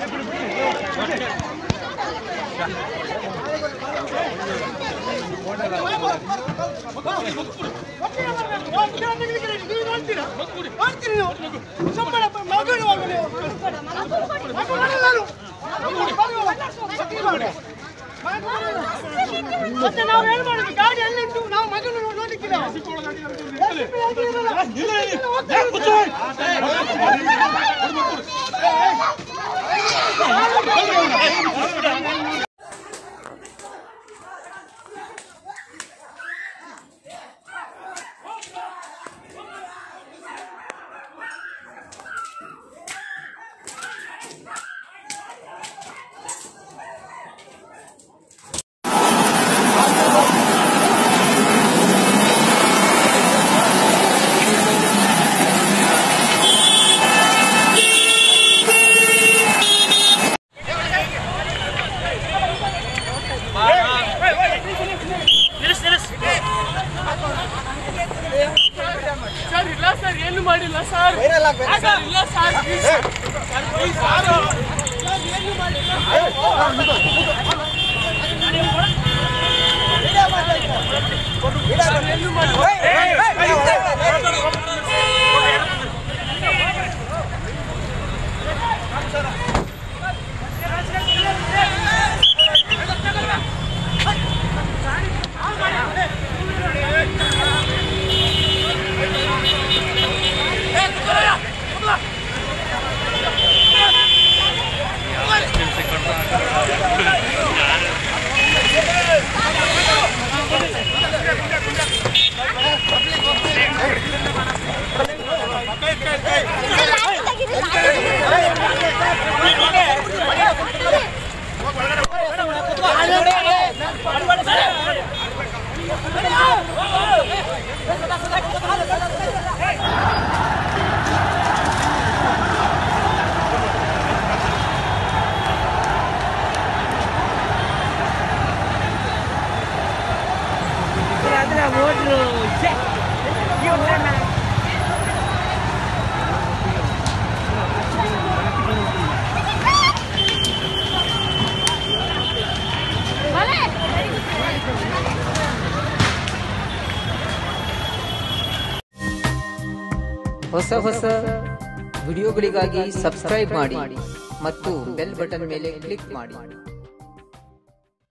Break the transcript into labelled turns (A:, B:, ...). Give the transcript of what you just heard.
A: ಮತ್ತೆ ನಾವು ಏನ್ ಮಾಡುದು ಗಾಡಿ ಎಲ್ಲಿಟ್ಟು ನಾವು ಮಗನ ನೋಡ್ಲಿಕ್ಕಿಲ್ಲ
B: ಸರ್ ಇಲ್ಲ ಸರ್ ಏನು ಮಾಡಿಲ್ಲ ಸರ್ ಸರ್ ಇಲ್ಲ sir please sir. Sir, please sir. Sir, ಏನು ಮಾಡಿಲ್ಲ ಸರ್, ಏನು ಮಾಡಿಲ್ಲ
C: ಹೊಸ ಹೊಸ ವಿಡಿಯೋಗಳಿಗಾಗಿ ಸಬ್ಸ್ಕ್ರೈಬ್ ಮಾಡಿ ಮತ್ತು ಬೆಲ್ ಬಟನ್ ಮೇಲೆ ಕ್ಲಿಕ್ ಮಾಡಿ